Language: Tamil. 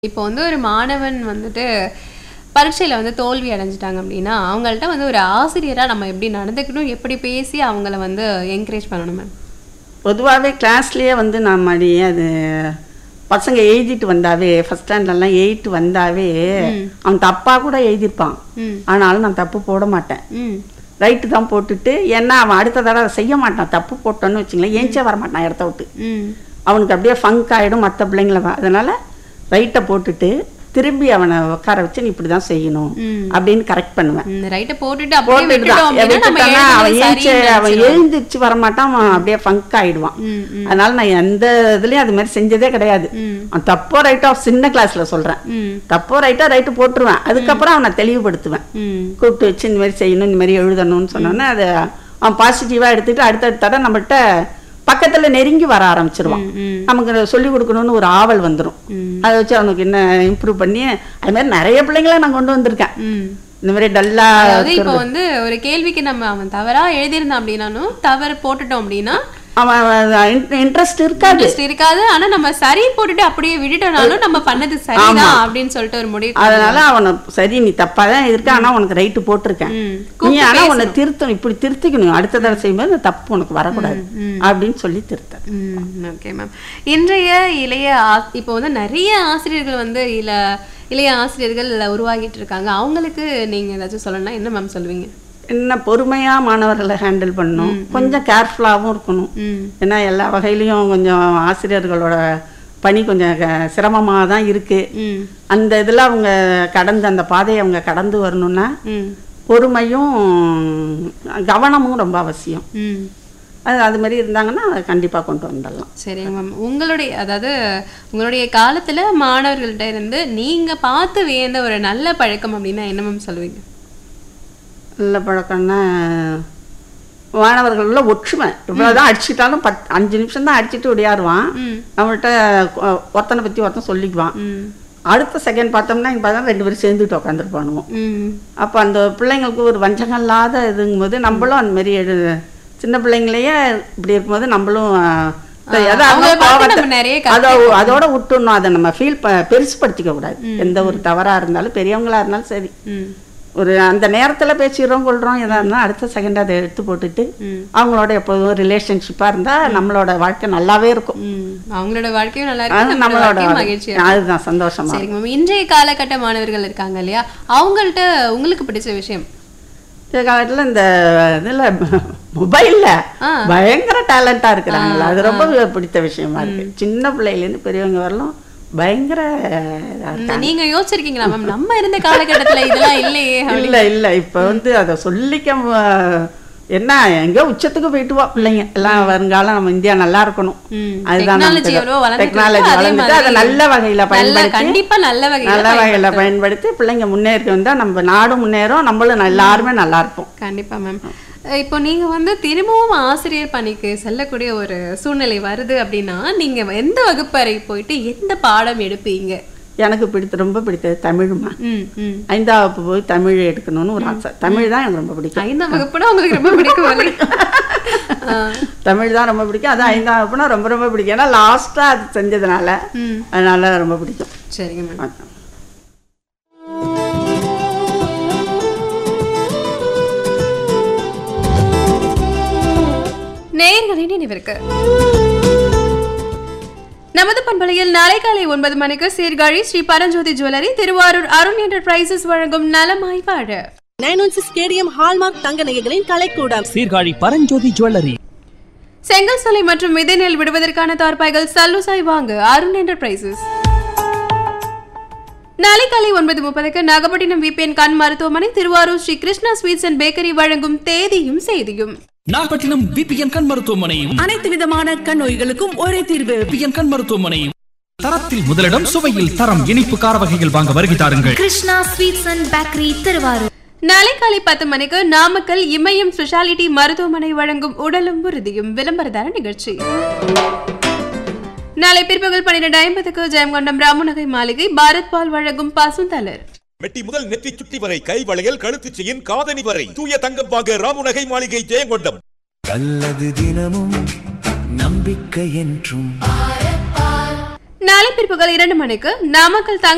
இப்போ வந்து ஒரு மாணவன் வந்துட்டு பரீட்சையில வந்து தோல்வி அடைஞ்சிட்டாங்க அப்படின்னா அவங்கள்ட்ட வந்து ஒரு ஆசிரியரா நம்ம எப்படி நடந்துக்கணும் எப்படி பேசி அவங்கள வந்து என்கரேஜ் பண்ணணும் மேம் பொதுவாகவே கிளாஸ்லேயே வந்து நான் மடி அது பசங்க எழுதிட்டு வந்தாவே ஃபஸ்ட் ஸ்டாண்டர்ட்லாம் எயிட் வந்தாவே அவன் தப்பாக கூட எழுதியிருப்பான் ம் ஆனாலும் நான் தப்பு போட மாட்டேன் ம் ரைட்டு தான் போட்டுட்டு ஏன்னா அவன் அடுத்த தடவை செய்ய மாட்டான் தப்பு போட்டோன்னு வச்சுங்களேன் ஏஞ்சே வர மாட்டான் இடத்த விட்டு ம் அவனுக்கு அப்படியே ஃபங்க் ஆகிடும் மற்ற பிள்ளைங்கள வ- அதனால ரைட்டை போட்டுட்டு திரும்பி அவனை உட்கார வச்சு நீ இப்படி தான் செய்யணும் ம். அப்படின்னு கரெக்ட் பண்ணுவேன் இந்த ரைட்டை போட்டுட்டு அப்படியே போட்டுட்டு விட்டுட்டோம் தான் அப்படின்னா நம்ம விட்டுட்டோன்னா அவன் எழுதுறது ஏஞ்சு சரின்னு அவன் நினைச்சிருவாங்க. எழுந்திரிச்சு வரமாட்டான் அவன் அப்படியே ஃபங்க் ஆயிடுவான் ம் ம் அதனால நான் எந்த இதுலயும் அது மாதிரி செஞ்சதே கிடையாது ம் அவன் தப்போ ரைட்டோ சின்ன கிளாஸ்ல சொல்றேன் ம் தப்போ ரைட்டோ ரைட்டு போட்டுருவேன் அதுக்கப்புறம் அவனை தெளிவுபடுத்துவேன் ம் கூப்பிட்டு வச்சு இந்த மாதிரி செய்யணும் இந்த மாதிரி எழுதணும்னு சொன்னோன்னே அதை அவன் பாசிட்டிவா எடுத்துட்டு அடுத்தடுத்த தடவை நம்மள்ட்ட பக்கத்துல நெருங்கி வர ஆரம்பிச்சிருவான் ம், ம் நமக்கு சொல்லி கொடுக்கணும்னு ஒரு ஆவல் வந்துடும் ம் அதை வச்சு அவனுக்கு என்ன இம்ப்ரூவ் பண்ணி அது மாதிரி நிறைய பிள்ளைங்கள நான் கொண்டு வந்திருக்கேன் ம் இந்த மாதிரி டல்லா அதாவது இப்போ வந்து ஒரு கேள்விக்கு நம்ம அவன் தவறா எழுதியிருந்தான் அப்படின்னாலும் தவறு போட்டுட்டோம் அப்படின்னா அவன் இன்ட்ரெஸ்ட் இருக்காது இன்ட்ரெஸ்ட் இருக்காது ஆனா நம்ம சரி போட்டுட்டு அப்படியே விட்டுட்டோம்னாலும் நம்ம பண்ணது சரிதான் அப்படின்னு சொல்லிட்டு ஒரு முடிவு அதனால அவனை சரி நீ தப்பா தான் இருக்க ஆனா உனக்கு ரைட்டு போட்டிருக்கேன் ம். நீ ஆனா உன்னை திருத்தணும் இப்படி திருத்திக்கணும் அடுத்த தடவை செய்யும்போது இந்த தப்பு உனக்கு வரக்கூடாது அப்படின்னு சொல்லி திருத்த ஓகே மேம் இன்றைய இளைய ஆ- இப்போ வந்து நிறைய ஆசிரியர்கள் வந்து இல இளைய ஆசிரியர்கள் உருவாகிட்டு இருக்காங்க அவங்களுக்கு நீங்க ஏதாச்சும் சொல்லணும்னா என்ன மேம் சொல்லுவீங்க என்ன பொறுமையா மாணவர்களை ஹேண்டில் பண்ணணும் கொஞ்சம் கேர்ஃபுல்லாகவும் இருக்கணும் ம் ஏன்னா எல்லா வகையிலையும் கொஞ்சம் ஆசிரியர்களோட பணி கொஞ்சம் க- சிரமமா தான் இருக்கு ம் அந்த இதில் அவங்க கடந்து அந்த பாதையை அவங்க கடந்து வரணும்னா ம் பொறுமையும் கவனமும் ரொம்ப அவசியம் ம் அது அது மாதிரி இருந்தாங்கன்னா அதை கண்டிப்பாக கொண்டு வந்துடலாம் சரிங்க மேம் உங்களுடைய அதாவது உங்களுடைய காலத்துல மாணவர்கள்ட்ட இருந்து நீங்க பார்த்து வியந்த ஒரு நல்ல பழக்கம் அப்படின்னா என்ன மேம் சொல்லுவீங்க நல்ல பழக்கம்னா மாணவர்கள்ல ஒற்றுமை இவ்வளோதான் அடிச்சிட்டாலும் பத் அஞ்சு நிமிஷம் தான் அடிச்சுட்டு ஒடியாருவான் ம் நம்மள்ட்ட கொ- ஒருத்தனை பற்றி ஒருத்தன் சொல்லிக்குவான் ம் அடுத்த செகண்ட் பார்த்தோம்னா இங்கே பார்த்தா ரெண்டு பேரும் சேர்ந்துட்டு உட்காந்துருப்பானுவோம் ம் அப்போ அந்த பிள்ளைங்களுக்கு ஒரு வஞ்சகம் இல்லாத இதுங்கும்போது நம்மளும் அந்த மாதிரி எழு சின்ன பிள்ளைங்களையே இப்படி இருக்கும்போது நம்மளும் அஹ், ஏதோ அவங்க அவங்கள பார்த்து கோவத்தை- நம்ம நிறைய அதோ அதோட விட்டுடணும் அதை நம்ம ஃபீல் பெருசுப்படுத்திக்க கூடாது எந்த ஒரு தவறா இருந்தாலும் பெரியவங்களா இருந்தாலும் சரி ம் ஒரு அந்த நேரத்துல பேசிடுறோம் கொள்றோம் எதா இருந்தாலும் அடுத்த செகண்ட் அதை எடுத்து போட்டுட்டு ம் அவங்களோட எப்போதும் ரிலேஷன்ஷிப்பா இருந்தா நம்மளோட வாழ்க்கை நல்லாவே இருக்கும் ம் அவங்களோட வாழ்க்கையும் நல்லா அது இருக்கு நம்மளோட நம்மளோட வாழ்க்கையும் மகிழ்ச்சியா அதுதான் சந்தோஷமா சரிங்க மேம் இன்றைய காலகட்ட மாணவர்கள் இருக்காங்க இல்லையா அவங்கள்ட்ட உங்களுக்கு பிடிச்ச விஷயம் இந்த காலத்துல இந்த இதுல மொபைல்ல ஆ. பயங்கர டேலண்டா இருக்கிறாங்களா அது ரொம்ப பிடித்த விஷயமா இருக்கு சின்ன பிள்ளையில இருந்து பெரியவங்க வரலும் பயங்கர இதா இந்த நீங்க யோசிச்சிருக்கீங்களா மேம் நம்ம இருந்த காலகட்டத்துல இதெல்லாம் இல்லையே இல்ல இல்ல இப்ப வந்து அதை சொல்லிக்க ம- என்ன எங்க உச்சத்துக்கு போயிட்டு வா பிள்ளைங்க எல்லாம் வருங்காலம் நம்ம இந்தியா நல்லா இருக்கணும் ம். அதுதான் Technology எவ்வளவோ வளர்ந்துட்டு டெக்னாலஜி இருக்கு, அதே வளர்ந்துட்டு அதை மாதிரி நல்ல வகையில நல்ல பயன்படுத்தி கண்டிப்பா நல்ல வகையில நல்ல வகையில பயன்படுத்தி பிள்ளைங்க முன்னேறி வந்தா நம்ம நாடும் முன்னேறும் நம்மளும் எல்லாருமே நல்லா இருப்போம் கண்டிப்பா மேம் இப்போ நீங்க வந்து திரும்பவும் ஆசிரியர் பணிக்கு செல்லக்கூடிய ஒரு சூழ்நிலை வருது அப்படின்னா நீங்க எந்த வகுப்பறை போயிட்டு எந்த பாடம் எடுப்பீங்க எனக்கு பிடித்த ரொம்ப பிடித்தது தமிழ்மா ம் ம் ஐந்தாவது வகுப்பு போய் தமிழ் எடுக்கணும்னு ஒரு ஆசை தமிழ் தான் எனக்கு ரொம்ப பிடிக்கும் ஐந்தாம் வகுப்புனா உங்களுக்கு ரொம்ப பிடிக்கும் இல்லையா? ஆ, தமிழ் தான் ரொம்ப பிடிக்கும் அது ஐந்தாம் வகுப்புனா ரொம்ப ரொம்ப பிடிக்கும் ஏன்னா லாஸ்டா அது செஞ்சதுனால ம் அதனால ரொம்ப பிடிக்கும் சரிங்க மேம் அதான். நேயர்களின் நினைவிற்கு நமது பண்பலையில் நாளை காலை ஒன்பது மணிக்கு சீர்காழி ஸ்ரீ பரஞ்சோதி ஜுவல்லரி திருவாரூர் அருண் என்டர்பிரைசஸ் வழங்கும் நலமாய் வாழ nine one six KDM hallmark தங்க நகைகளின் கலைக்கூடம் சீர்காழி பரஞ்சோதி ஜுவல்லரி செங்கல் சலை மற்றும் விதைநெல் விடுவதற்கான தார்பாய்கள் சல்லுசாய் வாங்க அருண் என்டர்பிரைசஸ் நாளை காலை ஒன்பது முப்பதுக்கு நாகப்பட்டினம் விபிஎன் கண் மருத்துவமனை Thiruvarur Sri Krishna sweets and bakery வழங்கும் தேதியும் செய்தியும் நாகப்பட்டினம் விபிஎன் கண் மருத்துவமனையும் அனைத்து விதமான கண் நோய்களுக்கும் ஒரே தீர்வு விபிஎன் கண் மருத்துவமனையும் தரத்தில் முதலிடம் சுவையில் தரம் இனிப்பு கார வகைகள் வாங்க வருகை தாருங்கள் Krishna sweets and bakery Thiruvarur நாளை காலை பத்து மணிக்கு நாமக்கல் இமயம் ஸ்பெஷாலிட்டி மருத்துவமனை வழங்கும் உடலும் உறுதியும் விளம்பரதார நிகழ்ச்சி நாளை பிற்பகல் பன்னிரண்டு ஐம்பதுக்கு ஜெயங்கொண்டம் ராமநகை மாளிகை பாரத் பால் வழங்கும் பசுந்தலர் மெட்டி முதல் நெற்றி சுட்டி வரை கை வளையல் கழுத்துச் செயின் காதணி வரை தூய தங்கம் வாங்க ராமுநகை மாளிகை ஜெயங்கொண்டம் நல்லது தினமும் நம்பிக்கை என்றும் நாளை பிற்பகல் இரண்டு மணிக்கு நாமக்கல் தங்க